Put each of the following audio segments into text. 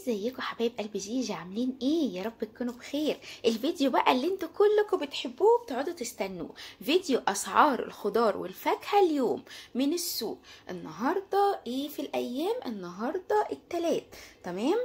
ازيكم حبايب قلب جيجي عاملين ايه يا رب تكونوا بخير الفيديو بقى اللي انتوا كلكم بتحبوه بتقعدوا تستنوه فيديو اسعار الخضار والفاكهه اليوم من السوق النهارده ايه في الايام النهارده التلات تمام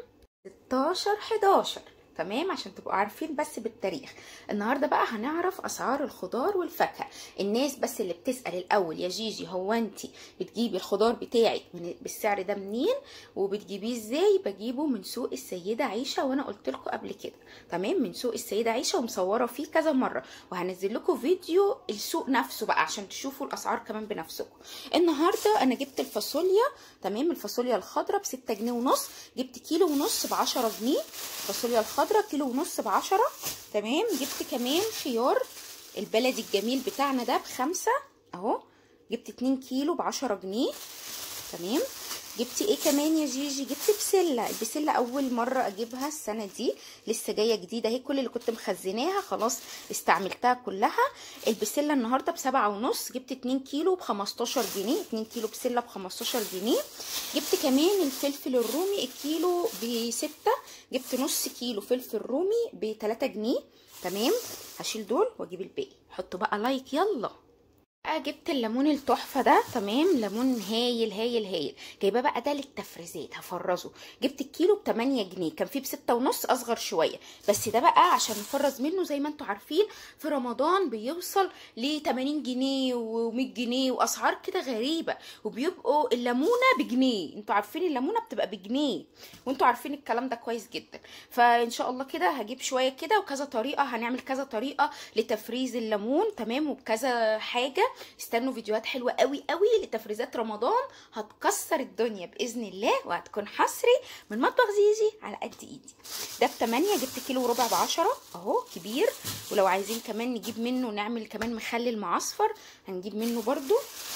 16 11 تمام عشان تبقوا عارفين بس بالتاريخ النهارده بقى هنعرف اسعار الخضار والفاكهه الناس بس اللي بتسال الاول يا جيجي هو انت بتجيبي الخضار بتاعك من بالسعر ده منين وبتجيبيه ازاي بجيبه من سوق السيده عيشه وانا قلت لكم قبل كده تمام من سوق السيده عيشه ومصوره فيه كذا مره وهنزل لكم فيديو السوق نفسه بقى عشان تشوفوا الاسعار كمان بنفسكم النهارده انا جبت الفاصوليا تمام الفاصوليا الخضراء ب 6 جنيه ونص جبت كيلو ونص ب 10 جنيه الفاصوليا الخضراء كيلو ونص بعشرة تمام جبت كمان خيار البلدي الجميل بتاعنا ده بخمسة اهو جبت اتنين كيلو بعشرة جنيه تمام جبت ايه كمان يا جيجي جبت بسله البسله اول مره اجيبها السنه دي لسه جايه جديده اهي كل اللي كنت مخزناها خلاص استعملتها كلها البسله النهارده بسبعة ونص جبت اتنين كيلو بخمستاشر جنيه اتنين كيلو بسله بخمستاشر جنيه جبت كمان الفلفل الرومي الكيلو بستة جبت نص كيلو فلفل رومي بتلاتة جنيه تمام هشيل دول واجيب الباقي حطوا بقى لايك يلا بقى جبت الليمون التحفه ده تمام ليمون هايل هايل هايل جايباه بقى ده للتفريزات هفرزه جبت الكيلو ب 8 جنيه كان فيه بستة ونص اصغر شويه بس ده بقى عشان نفرز منه زي ما انتم عارفين في رمضان بيوصل ل 80 جنيه و100 جنيه واسعار كده غريبه وبيبقوا الليمونه بجنيه انتوا عارفين الليمونه بتبقى بجنيه وانتوا عارفين الكلام ده كويس جدا فان شاء الله كده هجيب شويه كده وكذا طريقه هنعمل كذا طريقه لتفريز الليمون تمام وبكذا حاجه استنوا فيديوهات حلوه قوي قوي لتفريزات رمضان هتكسر الدنيا باذن الله وهتكون حصري من مطبخ زيزي على قد ايدي ده ب 8 جبت كيلو وربع ب 10 اهو كبير ولو عايزين كمان نجيب منه نعمل كمان مخلل معصفر هنجيب منه برده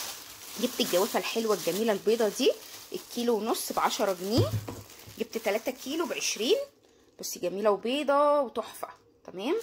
جبت الجوافه الحلوه الجميله البيضه دي الكيلو ونص ب 10 جنيه جبت 3 كيلو ب 20 بصي جميله وبيضه وتحفه تمام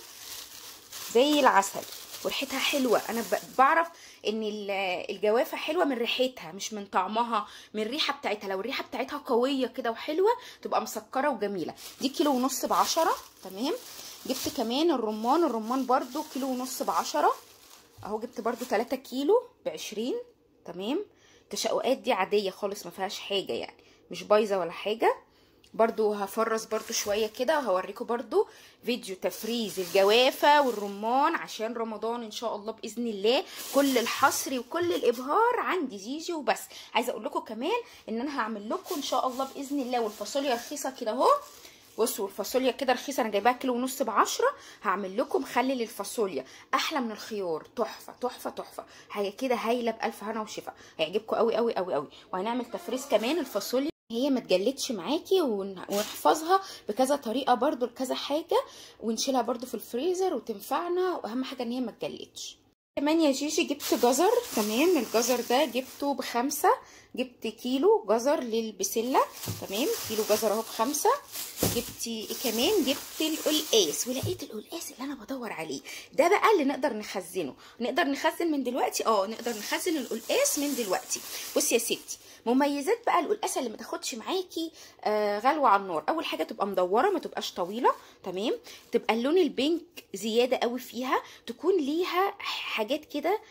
زي العسل وريحتها حلوه انا بعرف ان الجوافه حلوه من ريحتها مش من طعمها من الريحه بتاعتها لو الريحه بتاعتها قويه كده وحلوه تبقى مسكره وجميله دي كيلو ونص بعشرة تمام جبت كمان الرمان الرمان برده كيلو ونص بعشرة اهو جبت برده 3 كيلو بعشرين تمام التشققات دي عاديه خالص ما فيهاش حاجه يعني مش بايظه ولا حاجه برضو هفرز برضو شوية كده وهوريكم برضو فيديو تفريز الجوافة والرمان عشان رمضان ان شاء الله بإذن الله كل الحصري وكل الإبهار عندي جيجي وبس عايزة اقول لكم كمان ان انا هعمل لكم ان شاء الله بإذن الله والفاصوليا رخيصة كده اهو بصوا الفاصوليا كده رخيصه انا جايباها كيلو ونص بعشرة هعمل لكم مخلل الفاصوليا احلى من الخيار تحفه تحفه تحفه حاجه كده هايله بالف هنا وشفا هيعجبكم قوي قوي قوي قوي وهنعمل تفريز كمان الفاصوليا هي ما تجلدش معاكي ونحفظها بكذا طريقه برضو لكذا حاجه ونشيلها برضو في الفريزر وتنفعنا واهم حاجه ان هي ما تجلدش كمان يا جيجي جبت جزر تمام الجزر ده جبته بخمسة جبت كيلو جزر للبسلة تمام كيلو جزر اهو بخمسة جبت ايه كمان جبت القلقاس ولقيت القلقاس اللي انا بدور عليه ده بقى اللي نقدر نخزنه نقدر نخزن من دلوقتي اه نقدر نخزن القلقاس من دلوقتي بصي يا ستي مميزات بقى القلقاسه اللي ما تاخدش معاكي آه غلوه على النار اول حاجه تبقى مدوره ما تبقاش طويله تمام تبقى اللون البينك زياده قوي فيها تكون ليها حاجات كده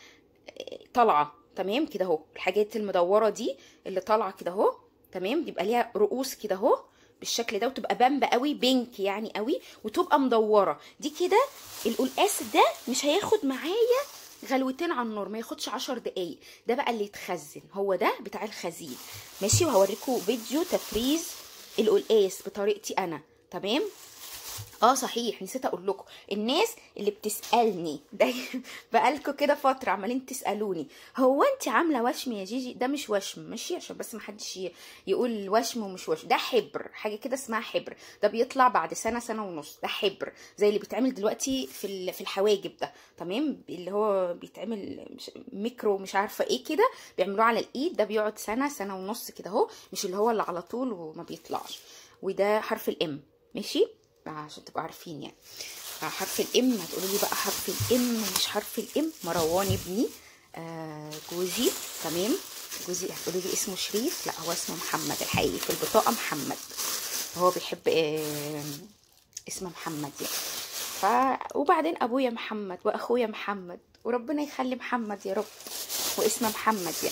طالعه تمام كده اهو الحاجات المدوره دي اللي طالعه كده اهو تمام يبقى ليها رؤوس كده اهو بالشكل ده وتبقى بامبا قوي بينك يعني قوي وتبقى مدوره دي كده القلقاس ده مش هياخد معايا غلوتين على النار ما ياخدش عشر دقايق ده بقى اللي يتخزن هو ده بتاع الخزين ماشي وهوريكم فيديو تفريز القلقاس بطريقتي انا تمام اه صحيح نسيت اقول لكم الناس اللي بتسالني ده بقالكم كده فتره عمالين تسالوني هو انت عامله وشم يا جيجي ده مش وشم ماشي عشان بس ما حدش يقول وشم ومش وشم ده حبر حاجه كده اسمها حبر ده بيطلع بعد سنه سنه ونص ده حبر زي اللي بيتعمل دلوقتي في في الحواجب ده تمام اللي هو بيتعمل ميكرو مش عارفه ايه كده بيعملوه على الايد ده بيقعد سنه سنه ونص كده اهو مش اللي هو اللي على طول وما بيطلعش وده حرف الام ماشي عشان تبقوا عارفين يعني حرف الام هتقولوا لي بقى حرف الام مش حرف الام مروان ابني آه جوزي تمام جوزي هتقولوا لي اسمه شريف لا هو اسمه محمد الحقيقي في البطاقه محمد هو بيحب آه، اسم محمد يعني ف وبعدين ابويا محمد واخويا محمد وربنا يخلي محمد يا رب واسم محمد يعني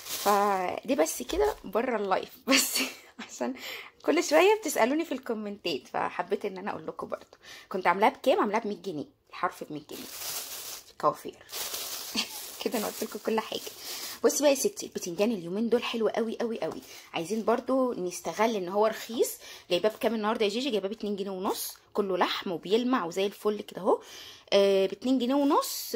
فدي بس كده بره اللايف بس عشان كل شويه بتسالوني في الكومنتات فحبيت ان انا اقول لكم برضو كنت عاملاها بكام عاملاها ب 100 جنيه الحرف ب 100 جنيه كوافير كده انا قلت لكم كل حاجه بصي بقى يا ستي البتنجان اليومين دول حلو قوي قوي قوي عايزين برضو نستغل ان هو رخيص جايباه بكام النهارده يا جيجي جايباه ب 2 جنيه ونص كله لحم وبيلمع وزي الفل كده اهو آه ب 2 جنيه ونص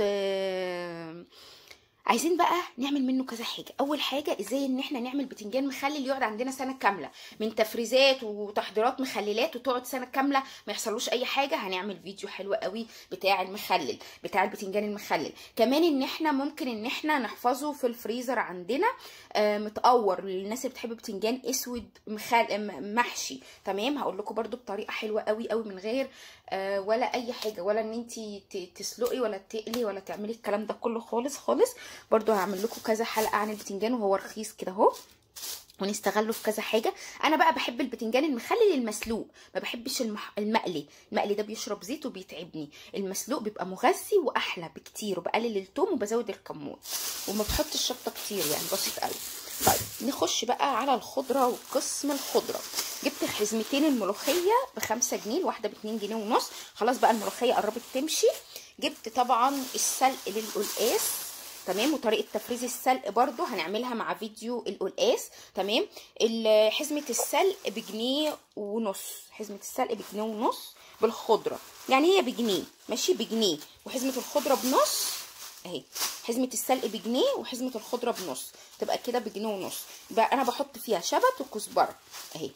آه عايزين بقى نعمل منه كذا حاجه اول حاجه ازاي ان احنا نعمل بتنجان مخلل يقعد عندنا سنه كامله من تفريزات وتحضيرات مخللات وتقعد سنه كامله ما يحصلوش اي حاجه هنعمل فيديو حلو قوي بتاع المخلل بتاع البتنجان المخلل كمان ان احنا ممكن ان احنا نحفظه في الفريزر عندنا آه متقور للناس اللي بتحب بتنجان اسود مخل... م- محشي تمام هقول لكم برده بطريقه حلوه قوي قوي من غير آه ولا اي حاجه ولا ان انت تسلقي ولا تقلي ولا تعملي الكلام ده كله خالص خالص برضو هعمل لكم كذا حلقه عن البتنجان وهو رخيص كده اهو ونستغله في كذا حاجه انا بقى بحب البتنجان المخلل المسلوق ما بحبش المح... المقلي المقلي ده بيشرب زيت وبيتعبني المسلوق بيبقى مغذي واحلى بكتير وبقلل التوم وبزود الكمون وما بحطش شطه كتير يعني بسيط قوي طيب نخش بقى على الخضره وقسم الخضره جبت حزمتين الملوخيه بخمسة جنيه الواحده باتنين جنيه ونص خلاص بقى الملوخيه قربت تمشي جبت طبعا السلق للقلقاس تمام وطريقه تفريز السلق برضو هنعملها مع فيديو القلقاس تمام ال- حزمه السلق بجنيه ونص حزمه السلق بجنيه ونص بالخضره يعني هي بجنيه ماشي بجنيه وحزمه الخضره بنص اهي حزمه السلق بجنيه وحزمه الخضره بنص تبقى كده بجنيه ونص يبقى انا بحط فيها شبت وكزبره اهي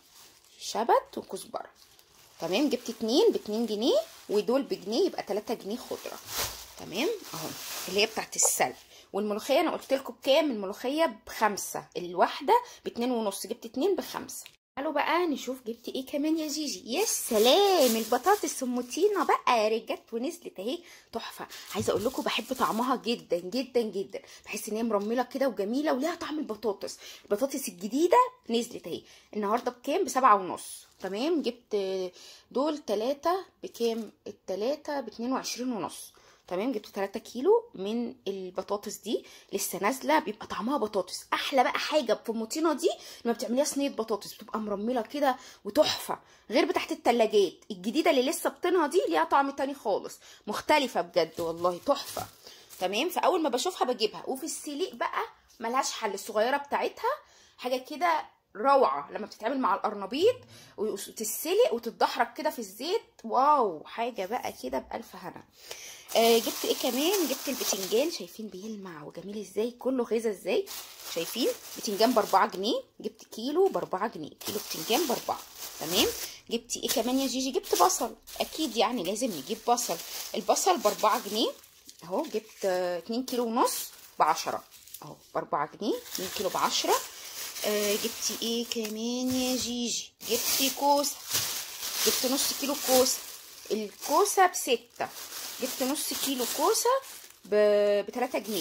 شبت وكزبره تمام جبت اتنين باتنين جنيه ودول بجنيه يبقى تلاتة جنيه خضره تمام اهو اللي هي بتاعت السلق والملوخيه انا قلت لكم بكام الملوخيه بخمسه الواحده باتنين ونص جبت اتنين بخمسه تعالوا بقى نشوف جبت ايه كمان يا جيجي يا سلام البطاطس ام طينه بقى يا رجات ونزلت اهي تحفه عايزه اقول لكم بحب طعمها جدا جدا جدا بحس ان هي مرمله كده وجميله وليها طعم البطاطس البطاطس الجديده نزلت اهي النهارده بكام بسبعة ونص تمام جبت دول تلاتة بكام التلاتة باتنين وعشرين ونص تمام جبت 3 كيلو من البطاطس دي لسه نازله بيبقى طعمها بطاطس احلى بقى حاجه في المطينه دي لما بتعمليها صينيه بطاطس بتبقى مرمله كده وتحفه غير بتاعت التلاجات الجديده اللي لسه بطينها دي ليها طعم تاني خالص مختلفه بجد والله تحفه تمام فاول ما بشوفها بجيبها وفي السليق بقى ملهاش حل الصغيره بتاعتها حاجه كده روعه لما بتتعمل مع القرنبيط وتتسلق وتتدحرج كده في الزيت واو حاجه بقى كده بالف هنا آه جبت ايه كمان جبت البتنجان شايفين بيلمع وجميل ازاي كله غذا ازاي شايفين بتنجان باربعة جنيه جبت كيلو باربعة جنيه كيلو بتنجان باربعة تمام جبت ايه كمان يا جيجي جبت بصل اكيد يعني لازم نجيب بصل البصل باربعة جنيه اهو جبت آه اتنين كيلو ونص بعشرة اهو باربعة جنيه اتنين كيلو بعشرة آه جبت ايه كمان يا جيجي جبت كوسه جبت نص كيلو كوسه الكوسه بستة جبت نص كيلو كوسه ب 3 جنيه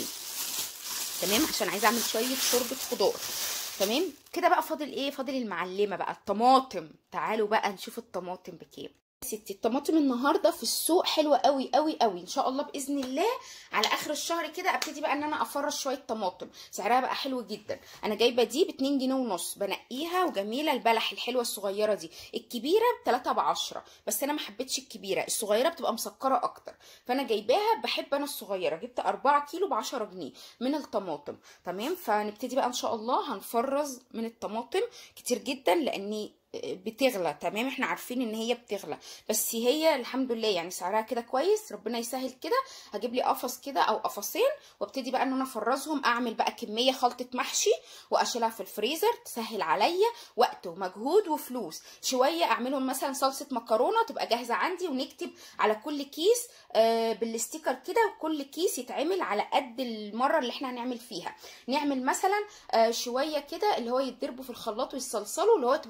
تمام عشان عايزه اعمل شويه شوربه خضار تمام كده بقى فاضل ايه فاضل المعلمه بقى الطماطم تعالوا بقى نشوف الطماطم بكام ستي الطماطم النهارده في السوق حلوه قوي قوي قوي ان شاء الله باذن الله على اخر الشهر كده ابتدي بقى ان انا افرش شويه طماطم سعرها بقى حلو جدا انا جايبه دي ب 2 جنيه ونص بنقيها وجميله البلح الحلوه الصغيره دي الكبيره ب 3 ب 10 بس انا ما حبيتش الكبيره الصغيره بتبقى مسكره اكتر فانا جايباها بحب انا الصغيره جبت 4 كيلو ب 10 جنيه من الطماطم تمام فنبتدي بقى ان شاء الله هنفرز من الطماطم كتير جدا لاني بتغلى تمام احنا عارفين ان هي بتغلى بس هي الحمد لله يعني سعرها كده كويس ربنا يسهل كده هجيب لي قفص كده او قفصين وابتدي بقى ان انا افرزهم اعمل بقى كميه خلطه محشي واشيلها في الفريزر تسهل عليا وقت ومجهود وفلوس شويه اعملهم مثلا صلصه مكرونه تبقى جاهزه عندي ونكتب على كل كيس آه بالاستيكر كده وكل كيس يتعمل على قد المره اللي احنا هنعمل فيها نعمل مثلا آه شويه كده اللي هو يتضربوا في الخلاط ويصلصلوا اللي هو تبقى بتاعه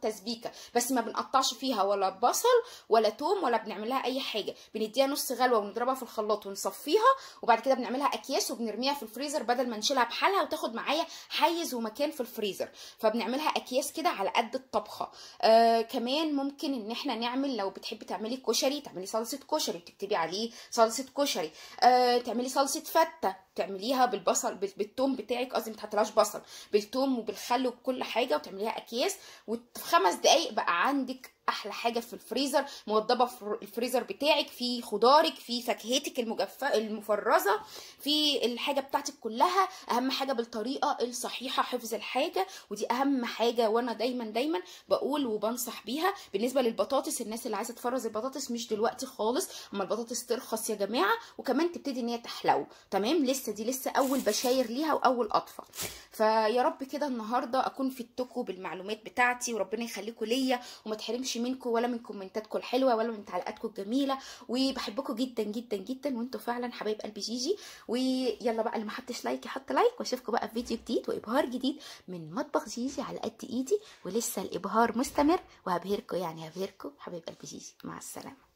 التسبيكه بس ما بنقطعش فيها ولا بصل ولا توم ولا بنعمل لها اي حاجه بنديها نص غلوه ونضربها في الخلاط ونصفيها وبعد كده بنعملها اكياس وبنرميها في الفريزر بدل ما نشيلها بحالها وتاخد معايا حيز ومكان في الفريزر فبنعملها اكياس كده على قد الطبخه آه كمان ممكن ان احنا نعمل لو بتحبي تعملي كشري تعملي صلصه كشري وتكتبي عليه صلصه كشري آه تعملي صلصه فته تعمليها بالبصل بال- بالثوم بتاعك قصدي ما تحطلهاش بصل بالثوم وبالخل وبكل حاجه وتعمليها اكياس وفي خمس دقايق بقى عندك احلى حاجه في الفريزر موضبه في الفريزر بتاعك في خضارك في فاكهتك المجففه المفرزه في الحاجه بتاعتك كلها اهم حاجه بالطريقه الصحيحه حفظ الحاجه ودي اهم حاجه وانا دايما دايما بقول وبنصح بيها بالنسبه للبطاطس الناس اللي عايزه تفرز البطاطس مش دلوقتي خالص اما البطاطس ترخص يا جماعه وكمان تبتدي ان هي تحلو تمام لسه دي لسه اول بشاير ليها واول قطفه فيا رب كده النهارده اكون فدتكم بالمعلومات بتاعتي وربنا يخليكم ليا وما تحرمش منكم ولا من كومنتاتكم الحلوه ولا من تعليقاتكم الجميله وبحبكم جدا جدا جدا وانتوا فعلا حبايب قلبي جيجي ويلا بقى اللي ما حطش لايك يحط لايك واشوفكم بقى في فيديو جديد وابهار جديد من مطبخ جيجي على قد ايدي ولسه الابهار مستمر وهبهركم يعني هبهركم حبايب قلبي جيجي مع السلامه